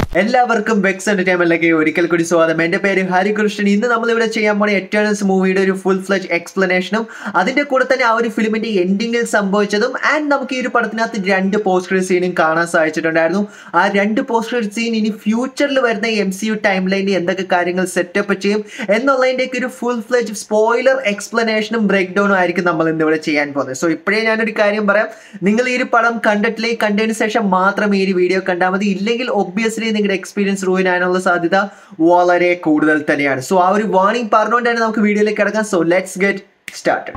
എല്ലാവർക്കും വെക്സ് എന്റർടൈൻമെന്റിലേക്ക് ഒരിക്കൽ കൂടി സ്വാഗതം എന്റെ പേര് ഹരികൃഷ്ണൻ ഇന്ന് നമ്മൾ ഇവിടെ ചെയ്യാൻ പോണ എറ്റേണൽസ് മൂവിയുടെ ഒരു ഫുൾ ഫ്ലജ് എക്സ്പ്ലനേഷനും അതിന്റെ കൂടെ തന്നെ ആ ഒരു ഫിലിമിന്റെ എൻഡിങ്ങിൽ സംഭവിച്ചതും ആൻഡ് നമുക്ക് ഈ ഒരു പടത്തിനകത്ത് രണ്ട് പോസ്റ്റ് ക്രെഡിറ്റ് സീനും കാണാൻ സാധിച്ചിട്ടുണ്ടായിരുന്നു ആ രണ്ട് പോസ്റ്റ് ക്രെഡിറ്റ് സീൻ ഇനി ഫ്യൂച്ചറിൽ വരുന്ന എം സി യു ടൈം ലൈനിൽ എന്തൊക്കെ കാര്യങ്ങൾ സെറ്റപ്പ് ചെയ്യും എന്നുള്ളതിന്റെ ഒരു ഫുൾ ഫ്ലജ് സ്പോയിലർ എക്സ്പ്ലനേഷനും ബ്രേക്ക് ഡൗണും ആയിരിക്കും നമ്മൾ ഇന്ന് ഇവിടെ ചെയ്യാൻ പോകുന്നത് സോ ഇപ്പോഴേ ഞാനൊരു കാര്യം പറയാം നിങ്ങൾ ഈ ഒരു പടം കണ്ടിട്ടില്ലേ കണ്ടതിന് ശേഷം മാത്രം ഈ ഒരു വീഡിയോ കണ്ടാൽ മതി ഇല്ലെങ്കിൽ ഒബ്വിയസ്ലി നിങ്ങളുടെ എക്സ്പീരിയൻസ് റൂയിൻ ആകാനുള്ള സാധ്യത വളരെ കൂടുതൽ തന്നെയാണ് സോ ആ ഒരു വാർണിംഗ് പറഞ്ഞുകൊണ്ട് തന്നെ നമുക്ക് വീഡിയോയിലേക്ക് കിടക്കാം so let's get start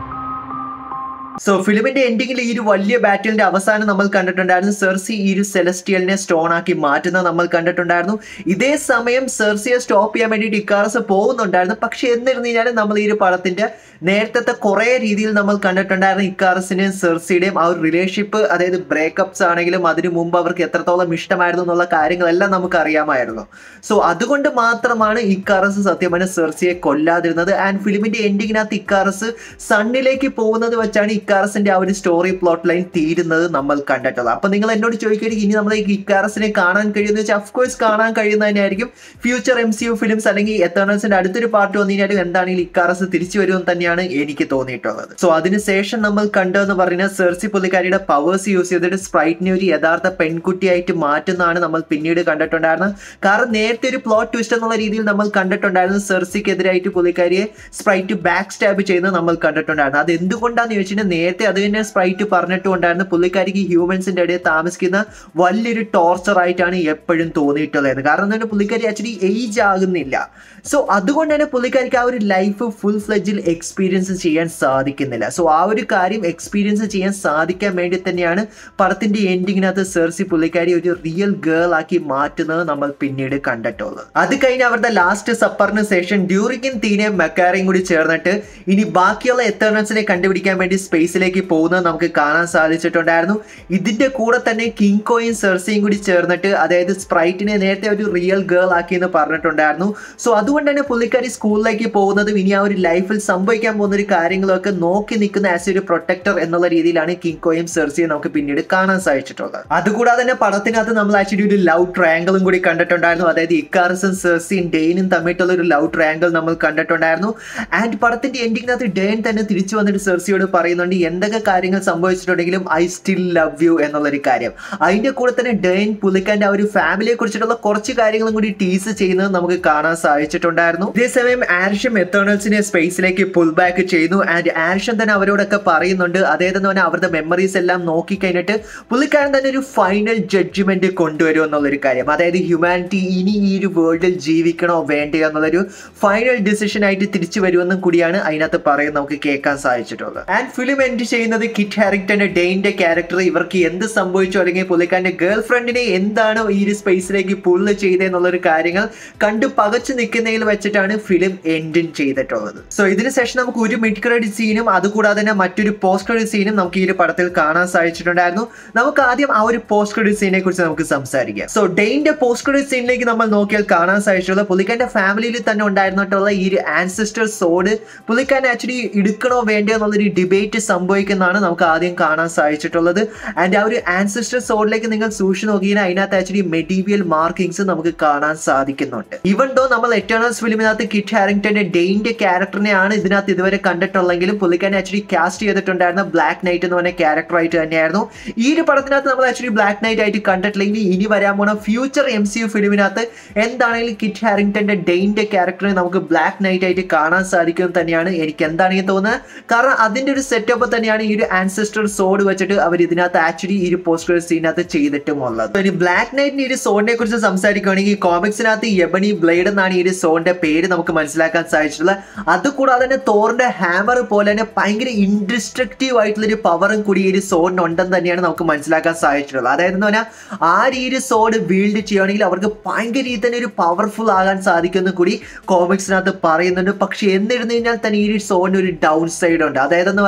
so ഫിലിമിന്റെ എൻഡിങ്ങിൽ ഈ ഒരു വലിയ ബാറ്റിലിന്റെ അവസാനം നമ്മൾ കണ്ടിട്ടുണ്ടായിരുന്നു സെർസി ഈ ഒരു സെലസ്റ്റിയലിനെ സ്റ്റോൺ ആക്കി മാറ്റുന്നത് നമ്മൾ കണ്ടിട്ടുണ്ടായിരുന്നു ഇതേ സമയം സെർസിയെ സ്റ്റോപ്പ് ചെയ്യാൻ വേണ്ടിയിട്ട് ഇക്കാറസ് പോകുന്നുണ്ടായിരുന്നു പക്ഷെ എന്നിരുന്നു കഴിഞ്ഞാൽ നമ്മൾ ഈ ഒരു പടത്തിന്റെ നേരത്തെ കുറെ രീതിയിൽ നമ്മൾ കണ്ടിട്ടുണ്ടായിരുന്നു ഇക്കാറസിന്റെയും സെർസിയുടെയും ആ ഒരു റിലേഷൻഷിപ്പ് അതായത് ബ്രേക്കപ്സ് ആണെങ്കിലും അതിനു മുമ്പ് അവർക്ക് എത്രത്തോളം ഇഷ്ടമായിരുന്നു എന്നുള്ള കാര്യങ്ങളെല്ലാം നമുക്ക് അറിയാമായിരുന്നു സോ അതുകൊണ്ട് മാത്രമാണ് ഇക്കാറസ് സത്യമാണ് സെർസിയെ കൊല്ലാതിരുന്നത് ആൻഡ് ഫിലിമിന്റെ എൻഡിങ്ങിനകത്ത് ഇക്കാറസ് സണ്ണിലേക്ക് പോകുന്നത് വെച്ചാണ് ഇക്കാറസിന്റെ ആ ഒരു സ്റ്റോറി പ്ലോട്ട് ലൈൻ തീരുന്നത് നമ്മൾ കണ്ടിട്ടുള്ളത് അപ്പൊ നിങ്ങൾ എന്നോട് ചോദിക്കുകയാണെങ്കിൽ ഇനി നമ്മൾ ഈ ഇക്കാറസിനെ കാണാൻ കഴിയുന്ന വെച്ചാൽ അഫ്കോഴ്സ് കാണാൻ കഴിയുന്ന തന്നെയായിരിക്കും future M C U films അല്ലെങ്കിൽ എത്തേണൽസിന്റെ അടുത്തൊരു പാർട്ട് വന്നു കഴിഞ്ഞാലും എന്താണെങ്കിലും ഇക്കാറസ് തിരിച്ചു വരുമെന്ന് തന്നെയാണ് എനിക്ക് തോന്നിയിട്ടുള്ളത് സോ അതിനുശേഷം നമ്മൾ കണ്ടതെന്ന് പറയുന്നത് സെർസി പുള്ളിക്കാരിയുടെ പവേഴ്സ് യൂസ് ചെയ്തിട്ട് സ്പ്രൈറ്റിനെ ഒരു യഥാർത്ഥ പെൺകുട്ടിയായിട്ട് മാറ്റുന്നതാണ് നമ്മൾ പിന്നീട് കണ്ടിട്ടുണ്ടായിരുന്നത് കാരണം നേരത്തെ ഒരു പ്ലോട്ട് ട്വിസ്റ്റ് എന്നുള്ള രീതിയിൽ നമ്മൾ കണ്ടിട്ടുണ്ടായിരുന്നു സെർസിക്കെതിരായിട്ട് പുള്ളിക്കാരിയെ സ്പ്രൈറ്റ് ബാക്ക് സ്റ്റാബ് ചെയ്യുന്നത് നമ്മൾ കണ്ടിട്ടുണ്ടായിരുന്നു അത് എന്തുകൊണ്ടാന്ന് ചോദിച്ചിട്ടുണ്ടെങ്കിൽ നേരത്തെ അത് തന്നെ സ്പ്രൈറ്റ് പറഞ്ഞിട്ടുണ്ടായിരുന്നു പുള്ളിക്കാരിക്ക് ഹ്യൂമൻസിന്റെ ഇടയിൽ താമസിക്കുന്ന വലിയൊരു ടോർച്ചർ ആയിട്ടാണ് എപ്പോഴും തോന്നിയിട്ടുള്ളത് കാരണം തന്നെ പുള്ളിക്കാരി ആക്ച്വലി ഏജ് ആകുന്നില്ല സോ അതുകൊണ്ട് തന്നെ പുള്ളിക്കാരിക്ക് ആ ഒരു ലൈഫ് ഫുൾ ഫ്ലെജിൽ എക്സ്പീരിയൻസ് ചെയ്യാൻ സാധിക്കുന്നില്ല സോ ആ ഒരു കാര്യം എക്സ്പീരിയൻസ് ചെയ്യാൻ സാധിക്കാൻ വേണ്ടി തന്നെയാണ് പടത്തിന്റെ എൻഡിങ്ങിനകത്ത് സെർസി പുള്ളിക്കാരി ഒരു റിയൽ ഗേൾ ആക്കി മാറ്റുന്നത് നമ്മൾ പിന്നീട് കണ്ടിട്ടുള്ളത് അത് കഴിഞ്ഞ് അവരുടെ ലാസ്റ്റ് സപ്പറിന് ശേഷം ഡ്യൂറിക്കും തീനെയും മെക്കാറയും കൂടി ചേർന്നിട്ട് ഇനി ബാക്കിയുള്ള എത്തേണൽസിനെ കണ്ടുപിടിക്കാൻ വേണ്ടി സ്പേസിലേക്ക് പോകുന്നത് നമുക്ക് കാണാൻ സാധിച്ചിട്ടുണ്ടായിരുന്നു ഇതിന്റെ കൂടെ തന്നെ കിങ്കോയും സെർസിയും കൂടി ചേർന്നിട്ട് അതായത് സ്പ്രൈറ്റിനെ നേരത്തെ ഒരു റിയൽ ഗേൾ ആക്കി എന്ന് പറഞ്ഞിട്ടുണ്ടായിരുന്നു സോ അതുകൊണ്ട് തന്നെ പുള്ളിക്കാരി സ്കൂളിലേക്ക് പോകുന്നതും ഇനി ആ ഒരു ലൈഫിൽ സംഭവിക്കാൻ പോകുന്ന ഒരു കാര്യങ്ങളൊക്കെ നോക്കി നിൽക്കുന്ന ആസ് ഒരു പ്രൊട്ടക്ടർ എന്നുള്ള രീതിയിലാണ് കിങ്കോയും സെർസിയും നമുക്ക് പിന്നീട് കാണാൻ സാധിച്ചിട്ടുള്ളത് അതുകൂടാതെ തന്നെ പടത്തിനകത്ത് നമ്മൾ ആക്ച്വലി ഒരു ലവ് ട്രയാങ്കിളും കൂടി കണ്ടിട്ടുണ്ടായിരുന്നു അതായത് ഇക്കാറസും സെർസിയും ഡെയിനും തമ്മിലുള്ള ഒരു ലവ് ട്രയാങ്കിൾ നമ്മൾ കണ്ടിട്ടുണ്ടായിരുന്നു ആൻഡ് പടത്തിന്റെ എൻഡിങ്ങിനകത്ത് ഡെയിൻ തന്നെ തിരിച്ചു വന്നിട്ട് സെർസിയോട് പറയുന്നുണ്ട് എന്തൊക്കെ കാര്യങ്ങൾ സംഭവിച്ചിട്ടുണ്ടെങ്കിലും ഐ സ്റ്റിൽ ലവ് യു എന്നുള്ളൊരു കാര്യം അതിന്റെ കൂടെ തന്നെ ഡെയിൻ പുള്ളിക്കാന്റെ ആ ഒരു ഫാമിലിയെ കുറിച്ചിട്ടുള്ള കുറച്ച് കാര്യങ്ങളും കൂടി ടീസ് ചെയ്യുന്നത് നമുക്ക് കാണാൻ സാധിച്ചിട്ടുണ്ടായിരുന്നു ഇതേസമയം ആർഷം എത്തേണൽസിനെ സ്പേസിലേക്ക് പുൾ ബാക്ക് ചെയ്യുന്നു ആൻഡ് ആർഷൻ തന്നെ അവരോടൊക്കെ പറയുന്നുണ്ട് അതേതെന്ന് പറഞ്ഞാൽ അവരുടെ മെമ്മറീസ് എല്ലാം നോക്കി കഴിഞ്ഞിട്ട് പുള്ളിക്കാരൻ തന്നെ ഒരു ഫൈനൽ ജഡ്ജ്മെന്റ് കൊണ്ടുവരും എന്നുള്ളൊരു കാര്യം അതായത് ഹ്യൂമാനിറ്റി ഇനി ഈ ഒരു വേൾഡിൽ ജീവിക്കണോ വേണ്ടയോ എന്നുള്ളൊരു ഫൈനൽ ഡിസിഷൻ ആയിട്ട് തിരിച്ചു വരുമെന്നും കൂടിയാണ് അതിനകത്ത് പറയുന്നത് നമുക്ക് കേൾക്കാൻ സാധിച്ചിട്ടുള്ളത് ആൻഡ് ഫിലിം എൻഡ് ചെയ്യുന്നത് കിറ്റ് ഹാരിങ്ടന്റെ ഡെയിന്റെ ക്യാരക്ടർ ഇവർക്ക് എന്ത് സംഭവിച്ചു അല്ലെങ്കിൽ പുള്ളിക്കാരന്റെ ഗേൾ ഫ്രണ്ടിനെ എന്താണ് ഈ ഒരു സ്പേസിലേക്ക് പുള്ള് ചെയ്തെന്നുള്ളൊരു കാര്യങ്ങൾ കണ്ടു പകച്ചു നിൽക്കുന്നതിൽ വെച്ചിട്ടാണ് ഫിലിം എൻഡിൻ ചെയ്തിട്ടുള്ളത് സോ ഇതിന് ശേഷം നമുക്ക് ഒരു മിഡ് ക്രെഡിറ്റ് സീനും അതുകൂടാതെ തന്നെ മറ്റൊരു പോസ്റ്റ് ക്രെഡിറ്റ് സീനും നമുക്ക് ഈ ഒരു പടത്തിൽ കാണാൻ സാധിച്ചിട്ടുണ്ടായിരുന്നു നമുക്ക് ആദ്യം ആ ഒരു പോസ്റ്റ് ക്രെഡിറ്റ് സീനെ കുറിച്ച് നമുക്ക് സംസാരിക്കാം സോ ഡെയിന്റെ പോസ്റ്റ് ക്രെഡിറ്റ് സീനിലേക്ക് നമ്മൾ നോക്കിയാൽ കാണാൻ സാധിച്ചിട്ടുള്ള പുള്ളിക്കാരന്റെ ഫാമിലിയിൽ തന്നെ ഉണ്ടായിരുന്നിട്ടുള്ള ഈ ഒരു ആൻസിസ്റ്റർ സോഡ് പുള്ളിക്കാരൻ ആക്ച്വലി എടുക്കണോ വേണ്ടയോ എന്നുള്ളൊരു ഡിബേറ്റ് സംഭവിക്കുന്നതാണ് നമുക്ക് ആദ്യം കാണാൻ സാധിച്ചിട്ടുള്ളത് ആൻഡ് ആ ഒരു ആൻസിസ്റ്റർ സോഡിലേക്ക് നിങ്ങൾ സൂക്ഷിച്ച് നോക്കിയാൽ അതിനകത്ത് ആക്ച്വലി മെഡീവിയൽ മാർക്കിങ്സ് നമുക്ക് കാണാൻ സാധിക്കുന്നുണ്ട് ഈവൻ ദോ നമ്മൾ എറ്റേണൽസ് ഫിലിമിനകത്ത് കിറ്റ് ഹാരിങ്ടന്റെ ഡെയിന്റെ ക്യാരക്ടറിനെയാണ് ഇതിനകത്ത് ഇതുവരെ കണ്ടിട്ടുള്ളെങ്കിലും പുള്ളിക്കാരൻ ആക്ച്വലി കാസ്റ്റ് ചെയ്തിട്ടുണ്ടായിരുന്ന ബ്ലാക്ക് നൈറ്റ് എന്ന് പറഞ്ഞ ക്യാരക്ടർ ആയിട്ട് തന്നെയായിരുന്നു ഈ ഒരു പടത്തിനകത്ത് നമ്മൾ ആക്ച്വലി ബ്ലാക്ക് നൈറ്റ് ആയിട്ട് കണ്ടിട്ടില്ലെങ്കിൽ ഇനി വരാൻ പോണ ഫ്യൂച്ചർ എം സി യു ഫിലിമിനകത്ത് എന്താണെങ്കിലും കിറ്റ് ഹാരിങ്ടന്റെ ഡെയിന്റെ ക്യാരക്ടറിനെ നമുക്ക് ബ്ലാക്ക് നൈറ്റ് ആയിട്ട് കാണാൻ സാധിക്കും തന്നെയാണ് എനിക്ക് എന്താണെങ്കിൽ തോന്നുന്നത് കാരണം അതിന്റെ ഒരു സെറ്റപ്പ് തന്നെയാണ് ഈ ഒരു ആൻസെസ്റ്റർ സോഡ് വെച്ചിട്ട് അവർ ഇതിനകത്ത് ആക്ച്വലി ഈ ഒരു പോസ്റ്റർ സീനകത്ത് ചെയ്തിട്ടുമുള്ളത് ഇനി ബ്ലാക്ക് നൈറ്റിന്റെ ഈ ഒരു സോണിനെ കുറിച്ച് സംസാരിക്കുകയാണെങ്കിൽ കോമിക്സിനകത്ത് യബണി ബ്ലേഡ് എന്നാണ് ഈ ഒരു സോണിന്റെ പേര് നമുക്ക് മനസ്സിലാക്കാൻ സാധിച്ചിട്ടുള്ളത് അതുകൂടാതെ തന്നെ തോറിന്റെ ഹാമർ പോലെ തന്നെ ഭയങ്കര ഇൻഡിസ്ട്രക്റ്റീവ് ആയിട്ടുള്ള ഒരു പവറും കൂടി ഈ ഒരു സോണിന് ഉണ്ടെന്ന് തന്നെയാണ് നമുക്ക് മനസ്സിലാക്കാൻ സാധിച്ചിട്ടുള്ളത് അതായത് എന്ന് പറഞ്ഞാൽ ആ ഒരു സോഡ് ബിൽഡ് ചെയ്യുകയാണെങ്കിൽ അവർക്ക് ഭയങ്കര രീതിയിൽ തന്നെ ഒരു പവർഫുൾ ആകാൻ സാധിക്കുമെന്ന് കൂടി കോമിക്സിനകത്ത് പറയുന്നുണ്ട് പക്ഷെ എന്നിരുന്നു കഴിഞ്ഞാൽ തന്നെ ഈ ഒരു സോണിന് ഒരു ഡൗൺ സൈഡ് ഉണ്ട് അതായത് എന്ന് പറഞ്ഞാൽ കാരണം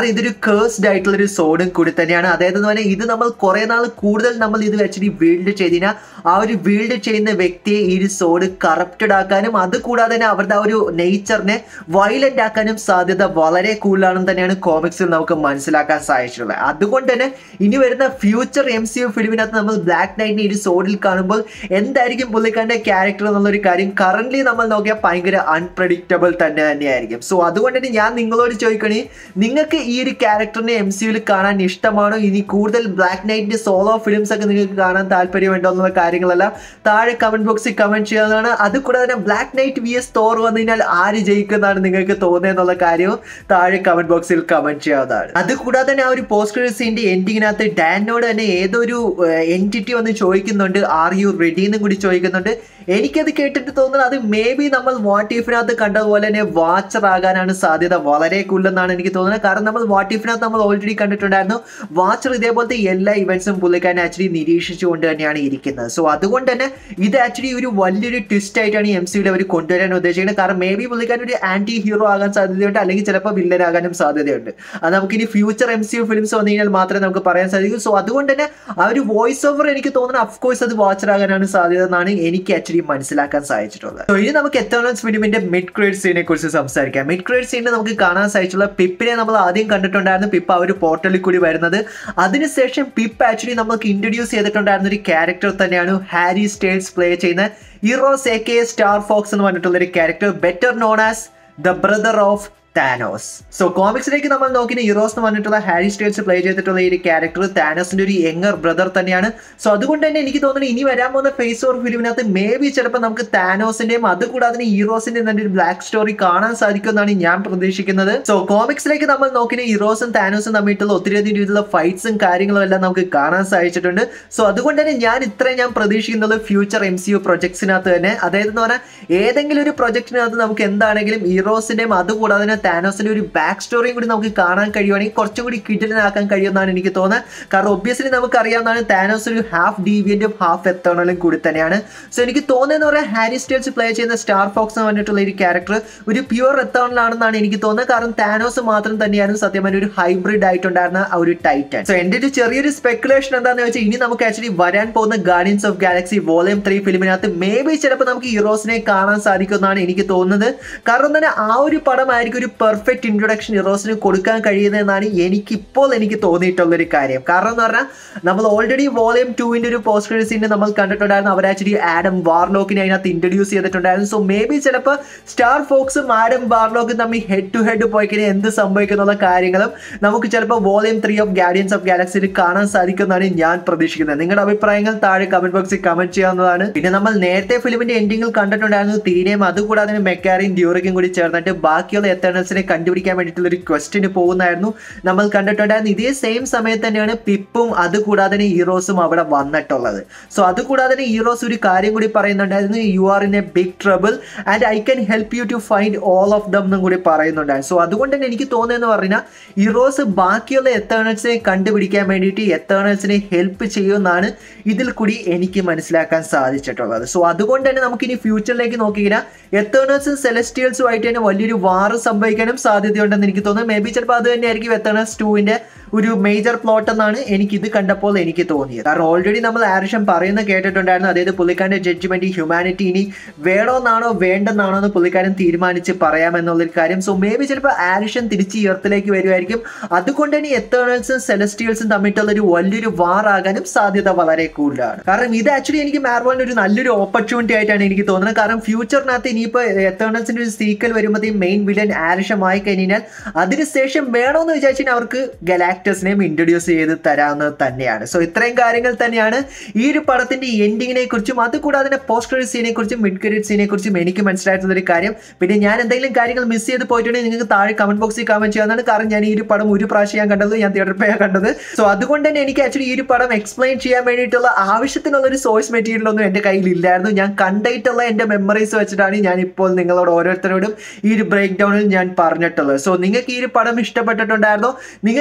കാരണം ഇതൊരു കേഴ്സ്ഡ് ആയിട്ടുള്ള ഒരു സോഡും കൂടി തന്നെയാണ് അതായത് എന്ന് പറഞ്ഞാൽ ഇത് നമ്മൾ കുറെ നാൾ കൂടുതൽ നമ്മൾ ഇത് വെച്ചിട്ട് വീൽഡ് ചെയ്തിനാൽ ആ ഒരു വീൽഡ് ചെയ്യുന്ന വ്യക്തിയെ ഈ ഒരു സോഡ് കറപ്റ്റഡ് ആക്കാനും അത് കൂടാതെ തന്നെ അവരുടെ ആ ഒരു നേച്ചറിനെ വയലന്റ് ആക്കാനും സാധ്യത വളരെ കൂടുതലാണെന്ന് തന്നെയാണ് കോമിക്സിൽ നമുക്ക് മനസ്സിലാക്കാൻ സാധിച്ചിട്ടുള്ളത് അതുകൊണ്ട് തന്നെ ഇനി വരുന്ന ഫ്യൂച്ചർ എം സി യു ഫിലിമിനകത്ത് നമ്മൾ ബ്ലാക്ക് നൈറ്റിനെ ഈ ഒരു സോഡിൽ കാണുമ്പോൾ എന്തായിരിക്കും പുള്ളിക്കാരൻ്റെ ക്യാരക്ടർ എന്നുള്ളൊരു കാര്യം കറന്റ് നമ്മൾ നോക്കിയാൽ ഭയങ്കര അൺപ്രഡിക്റ്റബിൾ തന്നെ തന്നെയായിരിക്കും സോ അതുകൊണ്ട് തന്നെ ഞാൻ നിങ്ങളോട് ചോദിക്കണേ നിങ്ങൾക്ക് ഈ ഒരു ക്യാരക്ടറിനെ എം സി യുയിൽ കാണാൻ ഇഷ്ടമാണോ ഇനി കൂടുതൽ ബ്ലാക്ക് നൈറ്റിന്റെ സോളോ ഫിലിംസ് ഒക്കെ നിങ്ങൾക്ക് കാണാൻ താല്പര്യമുണ്ടോ എന്നുള്ള കാര്യങ്ങളെല്ലാം താഴെ കമന്റ് ബോക്സിൽ കമന്റ് ചെയ്യാവുന്നതാണ് അതുകൂടാതെ തന്നെ black knight V S Thor വന്നു കഴിഞ്ഞാൽ ആര് ജയിക്കുന്നതാണ് നിങ്ങൾക്ക് തോന്നുന്നത് എന്നുള്ള കാര്യവും താഴെ കമന്റ് ബോക്സിൽ കമന്റ് ചെയ്യാവുന്നതാണ് അതുകൂടാതെ തന്നെ ആ ഒരു പോസ്റ്റ് ക്രെഡിറ്റ് സീൻ്റെ എൻഡിങ്ങിനകത്ത് ഡാനോട് തന്നെ ഏതൊരു എൻറ്റിറ്റി വന്ന് ചോദിക്കുന്നുണ്ട് ആർ യു റെഡി എന്നും കൂടി ചോദിക്കുന്നുണ്ട് എനിക്കത് കേട്ടിട്ട് തോന്നുന്നത് അത് മേ ബി നമ്മൾ വാട്ട് ഇഫിനകത്ത് കണ്ടതുപോലെ തന്നെ വാച്ചർ ആകാനാണ് സാധ്യത വളരെ കൂടുതലെന്നാണ് എനിക്ക് തോന്നുന്നത് കാരണം നമ്മൾ വാട്ട് ഇഫിനകത്ത് നമ്മൾ ഓൾറെഡി കണ്ടിട്ടുണ്ടായിരുന്നു വാച്ചർ ഇതേപോലത്തെ എല്ലാ ഇവന്റ്സും പുള്ളിക്കാരൻ ആക്ച്വലി നിരീക്ഷിച്ചുകൊണ്ട് തന്നെയാണ് ഇരിക്കുന്നത് സോ അതുകൊണ്ട് തന്നെ ഇത് ആക്ച്വലി ഒരു വലിയൊരു ട്വിസ്റ്റ് ആയിട്ടാണ് എം സിയുടെ അവർ കൊണ്ടുവരാൻ ഉദ്ദേശിക്കുന്നത് കാരണം മേ ബി പുള്ളിക്കാരൻ ഒരു ആന്റി ഹീറോ ആകാൻ സാധ്യതയുണ്ട് അല്ലെങ്കിൽ ചിലപ്പോൾ വില്ലൻ ആകാനും സാധ്യതയുണ്ട് അത് നമുക്ക് ഇനി future M C U films വന്നു കഴിഞ്ഞാൽ മാത്രമേ നമുക്ക് പറയാൻ സാധിക്കൂ സോ അതുകൊണ്ട് തന്നെ ആ ഒരു വോയിസ് ഓവർ എനിക്ക് തോന്നുന്നത് അഫ്കോഴ്സ് അത് വാച്ചർ ആകാനാണ് സാധ്യത എന്നാണ് എനിക്ക് ആക്ച്വലി മനസ്സിലാക്കാൻ സാധിച്ചിട്ടുള്ളത് സോ ഇനി നമുക്ക് എത്തേണൽസ് ഫിലിമിന്റെ മിഡ് ക്രേഡ് സീനെ കുറിച്ച് സംസാരിക്കാം മിഡ് ക്രേഡ് സീനിൽ നമുക്ക് കാണാൻ സാധിച്ചുള്ള പിപ്പിനെ നമ്മൾ ആദ്യം കണ്ടിട്ടുണ്ടായിരുന്നു പിപ്പ് ആ ഒരു പോർട്ടലിൽ കൂടി വരുന്നത് അതിനുശേഷം പിപ്പ് ആക്ച്വലി നമുക്ക് ഇൻട്രൊഡ്യൂസ് ചെയ്തിട്ടുണ്ടായിരുന്ന ഒരു ക്യാരക്ടർ തന്നെയാണ് ഹാരി സ്റ്റേൽസ് പ്ലേ ചെയ്യുന്ന Eros A K star fox എന്ന് പറഞ്ഞിട്ടുള്ള ഒരു character better known as the brother of Thanos so കോമിക്സിലേക്ക് നമ്മൾ നോക്കിയ ഇറോസ് എന്ന് പറഞ്ഞിട്ടുള്ള ഹാരി സ്റ്റേൽസ് പ്ലേ ചെയ്തിട്ടുള്ള ഈ ഒരു ക്യാരക്ടർ താനോസിന്റെ ഒരു യങ്ങർ ബ്രദർ തന്നെയാണ് സോ അതുകൊണ്ട് തന്നെ എനിക്ക് തോന്നുന്നു ഇനി വരാൻ പോകുന്ന ഫേസ് ഓർ ഫിലിമിനകത്ത് മേ ബി ചിലപ്പോൾ നമുക്ക് താനോസിന്റെയും അതുകൂടാതെ തന്നെ ഹീറോസിന്റെയും തന്നെ ഒരു ബ്ലാക്ക് സ്റ്റോറി കാണാൻ സാധിക്കുമെന്നാണ് ഞാൻ പ്രതീക്ഷിക്കുന്നത് സോ കോമിക്സിലേക്ക് നമ്മൾ നോക്കിയ ഹീറോസും താനോസും തമ്മിലുള്ള ഒത്തിരിയധികം രീതിയിലുള്ള ഫൈറ്റ്സും കാര്യങ്ങളും എല്ലാം നമുക്ക് കാണാൻ സാധിച്ചിട്ടുണ്ട് സോ അതുകൊണ്ട് തന്നെ ഞാൻ ഇത്രയും ഞാൻ പ്രതീക്ഷിക്കുന്നത് ഫ്യൂച്ചർ എം സി യു പ്രൊജക്ട്സിനകത്ത് തന്നെ അതായത് എന്ന് പറഞ്ഞാൽ ഏതെങ്കിലും ഒരു പ്രൊജക്ടിനകത്ത് നമുക്ക് എന്താണെങ്കിലും ഹീറോസിന്റെയും അതുകൂടാതെ തന്നെ താനോസിന്റെ ഒരു ബാക്ക് സ്റ്റോറിയും കൂടി നമുക്ക് കാണാൻ കഴിയുവാണെങ്കിൽ കുറച്ചും കൂടി കിടിലനാക്കാൻ കഴിയുമെന്നാണ് എനിക്ക് തോന്നുന്നത് കാരണം ഒബ്വിയസ്ലി നമുക്ക് അറിയാവുന്നതാണ് താനോസ് ഒരു ഹാഫ് ഡീവിയന്റും ഹാഫ് എത്തേണലും കൂടി തന്നെയാണ് സോ എനിക്ക് തോന്നുന്നത് പറയാൻ ഹാരി സ്റ്റേൽസ് പ്ലേ ചെയ്യുന്ന സ്റ്റാർ ഫോക്സ് എന്ന് പറഞ്ഞിട്ടുള്ള ഒരു ക്യാരക്ടർ ഒരു പ്യുവർ എത്തേണലാണെന്നാണ് എനിക്ക് തോന്നുന്നത് കാരണം താനോസ് മാത്രം തന്നെയാണ് സത്യം പറഞ്ഞ ഒരു ഹൈബ്രിഡ് ആയിട്ടുണ്ടായിരുന്ന ആ ഒരു ടൈറ്റൻ സോ എൻ്റെ ഒരു ചെറിയൊരു സ്പെക്കുലേഷൻ എന്താണെന്ന് വെച്ചാൽ ഇനി നമുക്ക് ആക്ച്വലി വരാൻ പോകുന്ന guardians of galaxy volume three ഫിലിമിനകത്ത് മേ ബി ചിലപ്പോൾ നമുക്ക് ഹീറോസിനെ കാണാൻ സാധിക്കുമെന്നാണ് എനിക്ക് തോന്നുന്നത് കാരണം തന്നെ ആ ഒരു പടമായിരിക്കും ഒരു പെർഫെക്റ്റ് ഇൻട്രൊഡക്ഷൻ ഹീറോസിന് കൊടുക്കാൻ കഴിയുന്നതെന്നാണ് എനിക്കിപ്പോൾ എനിക്ക് തോന്നിയിട്ടുള്ള ഒരു കാര്യം കാരണം എന്ന് പറഞ്ഞാൽ നമ്മൾ ഓൾറെഡി വോളിയം ടുവിൻ്റെ ഒരു പോസ്റ്റ് ക്രെഡിറ്റ് സീൻ നമ്മൾ കണ്ടിട്ടുണ്ടായിരുന്നു അവർ ആക്ച്വലി ആഡം വാർലോക്കിനെ അതിനകത്ത് ഇൻട്രൊഡ്യൂസ് ചെയ്തിട്ടുണ്ടായിരുന്നു സോ മേ ബി ചിലപ്പോൾ സ്റ്റാർ ഫോക്സും ആഡം വാർലോക്കും തമ്മിൽ ഹെഡ് ടു ഹെഡ് പോയി കഴിഞ്ഞാൽ എന്ത് സംഭവിക്കുന്നുള്ള കാര്യങ്ങളും നമുക്ക് ചിലപ്പോൾ volume three of guardians of ഗാലക്സിയിൽ കാണാൻ സാധിക്കുമെന്നാണ് ഞാൻ പ്രതീക്ഷിക്കുന്നത് നിങ്ങളുടെ അഭിപ്രായങ്ങൾ താഴെ കമന്റ് ബോക്സിൽ കമന്റ് ചെയ്യാവുന്നതാണ് പിന്നെ നമ്മൾ നേരത്തെ ഫിലിമിന്റെ എൻഡിങ്ങിൽ കണ്ടിട്ടുണ്ടായിരുന്നു തീരെയും അതുകൂടാതെ മെക്കാറിയും ഡ്യൂറയ്ക്കും കൂടി ചേർന്നിട്ട് ബാക്കിയുള്ള എത്തേണൽസിനെ കണ്ടുപിടിക്കാൻ വേണ്ടിയിട്ടുള്ള ഒരു ക്വസ്റ്റിന് പോകുന്നായിരുന്നു നമ്മൾ കണ്ടിട്ടുണ്ടായിരുന്നു ഇതേ സെയിം സമയത്ത് തന്നെയാണ് പിപ്പും അതുകൂടാതെ തന്നെ ഹീറോസും അവിടെ വന്നിട്ടുള്ളത് സോ അതുകൂടാതെ തന്നെ ഹീറോസ് ഒരു കാര്യം കൂടി പറയുന്നുണ്ടായിരുന്നു you are in a big trouble and I can help you to find all of them എന്നും കൂടി പറയുന്നുണ്ടായിരുന്നു സോ അതുകൊണ്ട് തന്നെ എനിക്ക് തോന്നുന്നതെന്ന് പറഞ്ഞാൽ ഹീറോസ് ബാക്കിയുള്ള എത്തേണൽസിനെ കണ്ടുപിടിക്കാൻ വേണ്ടിയിട്ട് എത്തേണൽസിനെ ഹെൽപ്പ് ചെയ്യുമെന്നാണ് ഇതിൽ കൂടി എനിക്ക് മനസ്സിലാക്കാൻ സാധിച്ചിട്ടുള്ളത് സോ അതുകൊണ്ട് തന്നെ നമുക്ക് ഇനി ഫ്യൂച്ചറിലേക്ക് നോക്കിക്കഴിഞ്ഞാൽ എത്തേണൽസും സെലസ്റ്റിയൽസും ആയിട്ട് തന്നെ വലിയൊരു വാറ് സംഭവിക്കാനും സാധ്യതയുണ്ടെന്ന് എനിക്ക് തോന്നുന്നു മേ ബി ചിലപ്പോൾ അത് തന്നെയായിരിക്കും എത്തേണൽസ് ടൂവിൻ്റെ ഒരു മേജർ പ്ലോട്ട് എന്നാണ് എനിക്ക് ഇത് കണ്ടപ്പോൾ എനിക്ക് തോന്നിയത് കാരണം ഓൾറെഡി നമ്മൾ ആരിഷൻ പറയുന്ന കേട്ടിട്ടുണ്ടായിരുന്നു അതായത് പുള്ളിക്കാരൻ്റെ ജഡ്ജ്മെന്റ് ഹ്യൂമാനിറ്റി ഇനി വേണമെന്നാണോ വേണ്ടെന്നാണോ എന്ന് പുള്ളിക്കാരൻ തീരുമാനിച്ച് പറയാമെന്നുള്ളൊരു കാര്യം സോ മേ ബി ചിലപ്പോൾ ആരിഷൻ തിരിച്ച് ഇയർത്തിലേക്ക് വരുമായിരിക്കും അതുകൊണ്ട് തന്നെ എത്തേണൽസും സെലസ്റ്റിയൽസും തമ്മിട്ടുള്ള ഒരു വലിയൊരു വാർ ആകാനും സാധ്യത വളരെ കൂടുതലാണ് കാരണം ഇത് ആക്ച്വലി എനിക്ക് മാർവലിന് ഒരു നല്ലൊരു ഓപ്പർച്യൂണിറ്റി ആയിട്ടാണ് എനിക്ക് തോന്നുന്നത് കാരണം ഫ്യൂച്ചറിനകത്ത് ഇനിയിപ്പോൾ എത്തേണൽസിന്റെ ഒരു സീക്കൽ വരുമ്പോഴത്തേക്കും മെയിൻ വില്ലൻ ആരിഷമായി കഴിഞ്ഞാൽ അതിനുശേഷം വേണമെന്ന് വിചാരിച്ചാൽ അവർക്ക് ഗലാക്ടസിനെയും ഇൻട്രൊഡ്യൂസ് ചെയ്ത് തരാവുന്നത് തന്നെയാണ് സോ ഇത്രയും കാര്യങ്ങൾ തന്നെയാണ് ഈ ഒരു പടത്തിന്റെ എൻഡിങ്ങിനെ കുറിച്ചും അതുകൂടാതെ തന്നെ പോസ്റ്റ് ക്രെഡിറ്റ് സീനെ കുറിച്ചും മിഡ് ക്രെഡിറ്റ് സീനെ കുറിച്ചും എനിക്ക് മനസ്സിലായിട്ടുള്ള ഒരു കാര്യം പിന്നെ ഞാൻ എന്തെങ്കിലും കാര്യങ്ങൾ മിസ് ചെയ്ത് പോയിട്ടുണ്ടെങ്കിൽ നിങ്ങൾക്ക് താഴെ കമന്റ് ബോക്സിൽ കമന്റ് ചെയ്യാവുന്നതാണ് കാരണം ഞാൻ ഈ ഒരു പടം ഒരു പ്രാവശ്യം ഞാൻ കണ്ടത് ഞാൻ തിയേറ്ററിൽ പോയാൽ കണ്ടത് സോ അതുകൊണ്ട് തന്നെ എനിക്ക് ആക്ച്വലി ഈ ഒരു പടം എക്സ്പ്ലെയിൻ ചെയ്യാൻ വേണ്ടിയിട്ടുള്ള ആവശ്യത്തിനുള്ള ഒരു സോഴ്സ് മെറ്റീരിയൽ ഒന്നും എൻ്റെ കയ്യിൽ ഇല്ലായിരുന്നു ഞാൻ കണ്ടിട്ടുള്ള എൻ്റെ മെമ്മറീസ് വെച്ചിട്ടാണ് ഞാൻ ഇപ്പോൾ നിങ്ങളോട് ഓരോരുത്തരോടും ഈ ഒരു ബ്രേക്ക് ഡൗണിൽ ഞാൻ പറഞ്ഞിട്ടുള്ളത് സോ നിങ്ങൾക്ക് ഈ ഒരു പടം ഇഷ്ടപ്പെട്ടിട്ടുണ്ടായിരുന്നോ നിങ്ങൾക്ക് എന്താണ്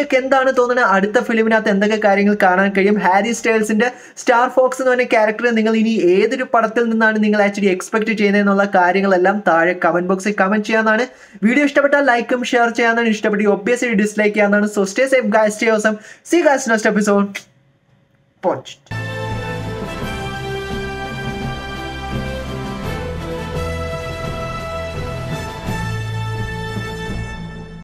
എന്താണ് തോന്നുന്നത് അടുത്ത ഫിലിമിനകത്ത് എന്തൊക്കെ കാര്യങ്ങൾ കാണാൻ കഴിയും ഹാരി സ്റ്റൈൽസിന്റെ സ്റ്റാർ ഫോക്സ് എന്ന് പറഞ്ഞ ക്യാരക്ടർ നിങ്ങൾ ഇനി ഏതൊരു പടത്തിൽ നിന്നാണ് നിങ്ങൾ ആക്ച്വലി എക്സ്പെക്ട് ചെയ്യുന്നതെന്നുള്ള കാര്യങ്ങളെല്ലാം താഴെ കമന്റ് ബോക്സിൽ കമന്റ് ചെയ്യാനാണ് വീഡിയോ ഇഷ്ടപ്പെട്ടാൽ ലൈക്കും ഷെയർ ചെയ്യാനാണ് ഇഷ്ടപ്പെട്ട് ഒബ്വിയസ്ലി ഡിസ്ലൈക്ക് ചെയ്യാനാണ് so stay safe guys stay awesome see guys next episode post